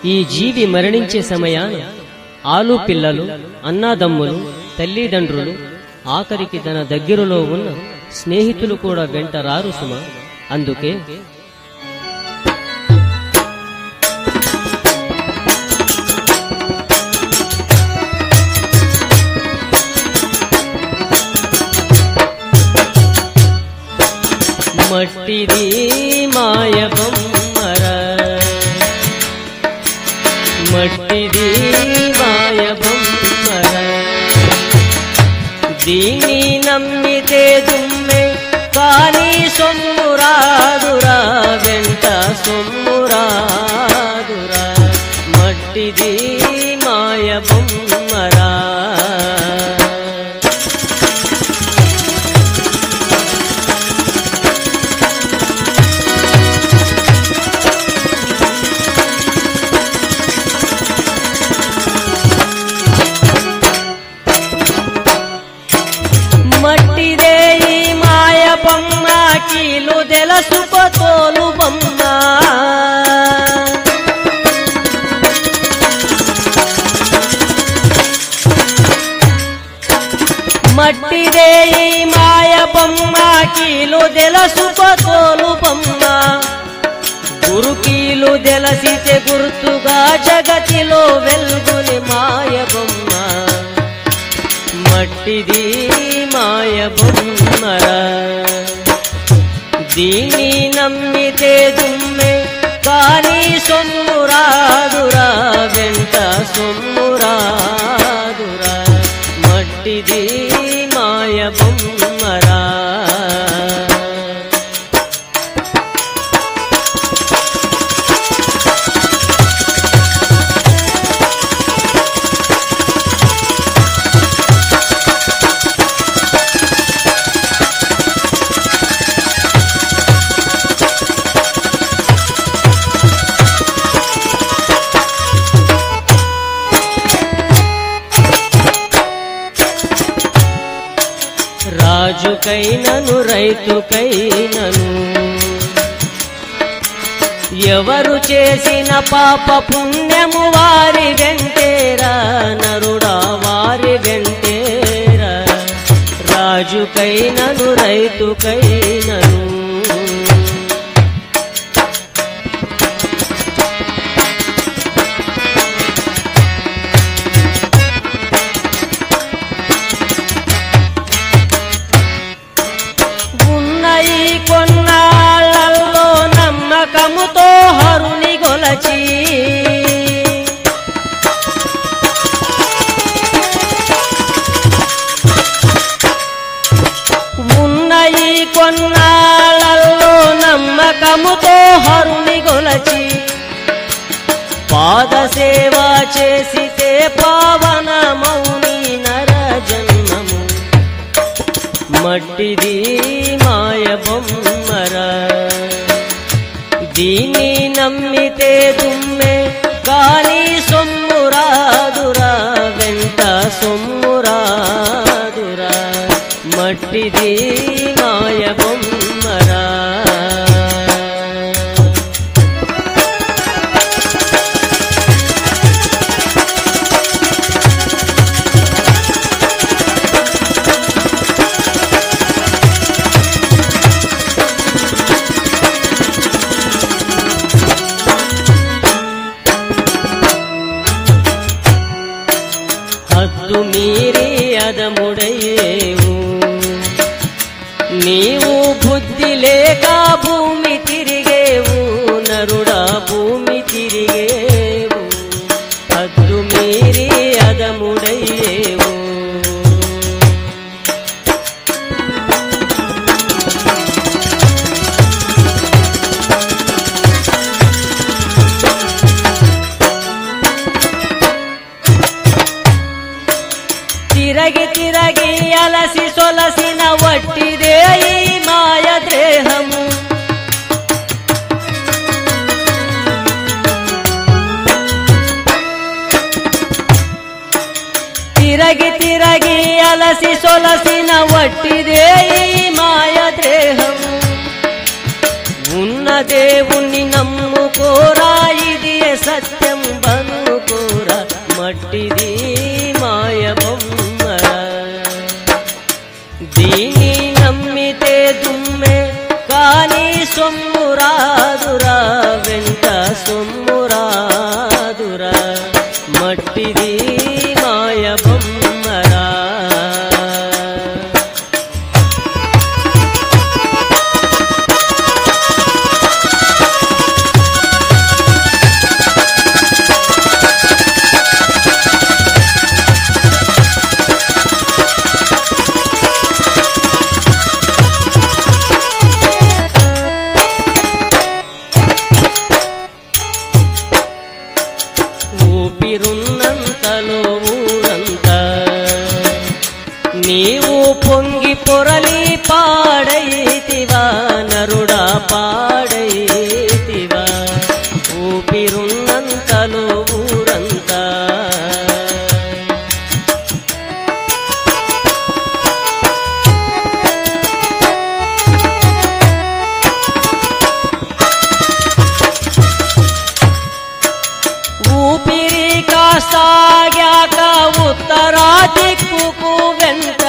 ఈ జీవి మరణించే సమయాన ఆలు పిల్లలు అన్నాదమ్ములు తల్లిదండ్రులు ఆఖరికి తన దగ్గరలో ఉన్న స్నేహితులు కూడా వెంట రారు సుమ అందుకే మట్టిది మాయ బొమ్మర మట్టిది మాయ బొమ్మర దీన్ని నమ్మితే దుమ్మె కానీ సొమ్మురాదురా వెంట సొమ్మురాదురా మట్టిది మాయ బొమ్మరా మట్టిదే ఈ మాయ బొమ్మ కీలు తెలుసుకోతోలు బొమ్మ మట్టిదే ఈ మాయ బొమ్మ కీలు తెలుసుకోతోలు బొమ్మ గురుకీలు దెలసితే గుర్తుగా జగతిలో వెల్గుని మాయ బొమ్మ మట్టిది మాయ బొమ్మర దీన్ని నమ్మితే దుమ్మె కానీ సొమ్మురాదురా వెంట సొమ్మురాదురా మట్టిది మాయ బొమ్మరా రాజుకైనను రైతుకైనను ఎవరు చేసిన పాప పుణ్యము వారి వెంటేరా నరుడా వారి వెంటేరా రాజుకైనను రైతుకైనను ఉన్న ఈ కొన్నాళ్ళల్లో నమ్మకముతో హరుని గొలచి ఉన్న ఈ కొన్నాళ్ళల్లో నమ్మకముతో హరుని గొలచి పాద సేవ చేసితే పావనమౌని నర జన్మము మట్టిది మాయ బొమ్మర దీన్ని నమ్మితే దుమ్మె గాలి సొమ్మురాదురా వెంట సొమ్మురాదురా మట్టిది మాయ బొమ్మరా హద్దు మీరి అదముడయ్యేవు నీవు బుద్ధి లేక భూమి తిరిగేవు నరుడా భూమి తిరిగేవు హద్దు మీరి అదముడయ్యేవు తిరగి తిరగి అలసి సొలసిన వట్టిదే ఈ మాయ దేహము తిరగి తిరగి అలసి సొలసిన వట్టిదే ఈ మాయ దేహము ఉన్న దేవుణ్ణి నమ్ముకోరా ఇది సత్యం మట్టిది మాయ బొమ్మరా దీని నమ్మితే దుమ్మె కానీ సొమ్మురాదురా వెంట సొమ్మురాదురా మట్టిది మాయ బొమ్మరా ఊపిరున్నంతలో ఊరంతా నీవు పొంగి పొరలి పాడైతివా నరుడా పాడైతివా ఊపిరున్నంతలో ఊరంతా ఊపిరి కాసాగాక ఉత్తరా దిక్కుకు వెంట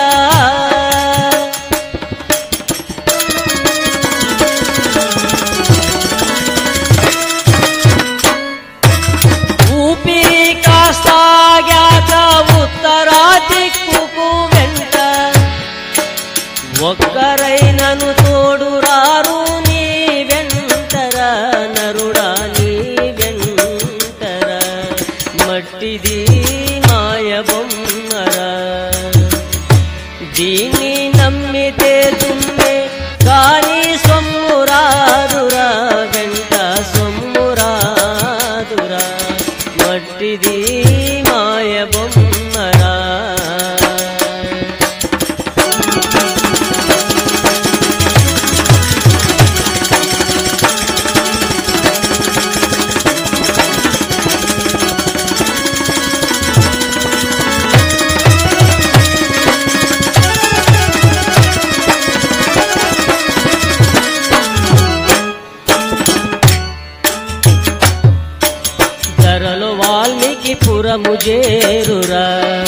ఊపిరి కాసాగాక ఉత్తరా దిక్కుకు వెంట ఒక్కరైనను తోడు రారు నీ వెంటరా నరుడా నీ వెంటరా మట్టిది మాయ బొమ్మరా దీన్ని నమ్మితే దుమ్మె కానీ సొమ్మురాదురా వెంట సొమ్మురాదురా మట్టిది మాయ బొమ్మరా ధరలు వాల్మీకి పురము చేరురా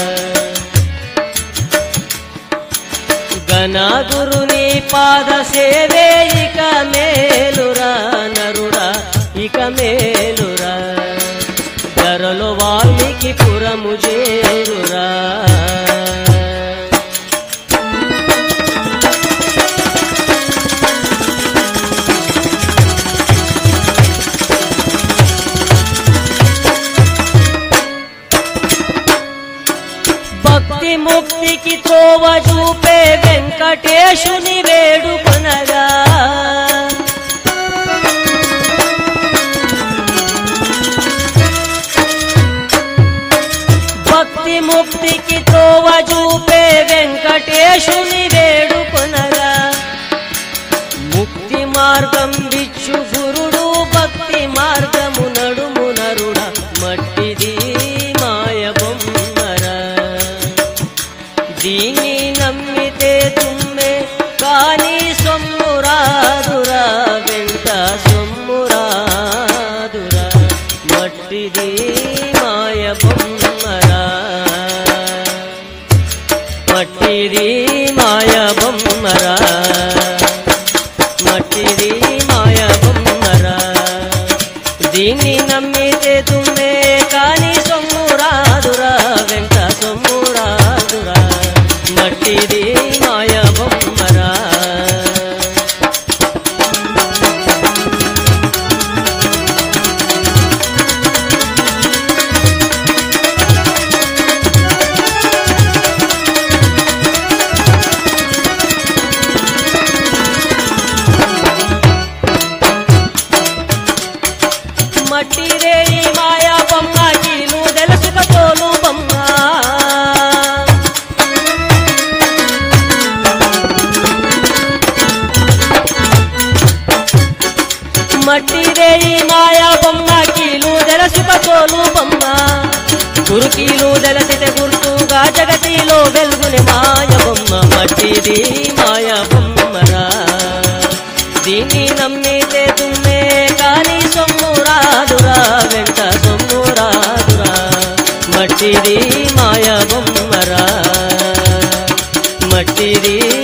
గణగురుని పాద సేవే ఇక మేలురా నరుడా ఇక మేలురా ధరలు వాల్మీకి పురము చేరురా భక్తి ముక్తికి త్రోవ చూపే వెంకటేశుని వేడుకొనగా భక్తి ముక్తికి త్రోవ చూపే వెంకటేశుని వేడుకొనగా ముక్తి మార్గం బిచ్చు గురుడు భక్తి మార్గము నడుము నరుడ మట్టిది మాయ బొమ్మరా దీన్ని నమ్మితే తుమ్మె కానీ సొమ్మురాదురా వెంట సొమ్మురాదురా మట్టిది మాయ బొమ్మరా మట్టిది మాయ బొమ్మరా మట్టిది మాయ బొమ్మరా దీన్ని నమ్మితే తుమ్మే కాని సొమ్మురాదురా వెంట సొమ్మురాదురా మట్టిది మాయ బొమ్మరా మట్టిదే ఈ మాయా బొమ్మ కీలు తెలుసుక తోలు బొమ్మ మట్టిదే ఈ మాయా బొమ్మ కీలు తెలుసుక తోలు బొమ్మ గురుకీలు తెలిసితే గుర్తుగా జగతిలో వెలుగుని మాయ బొమ్మ మట్టిది మాయ బొమ్మరా దీన్ని నమ్మితే తుమ్మే కానీ సొమ్ము రాదురా వెంట సొమ్ము రాదురా మట్టి మట్టిది మాయ బొమ్మరా మట్టిది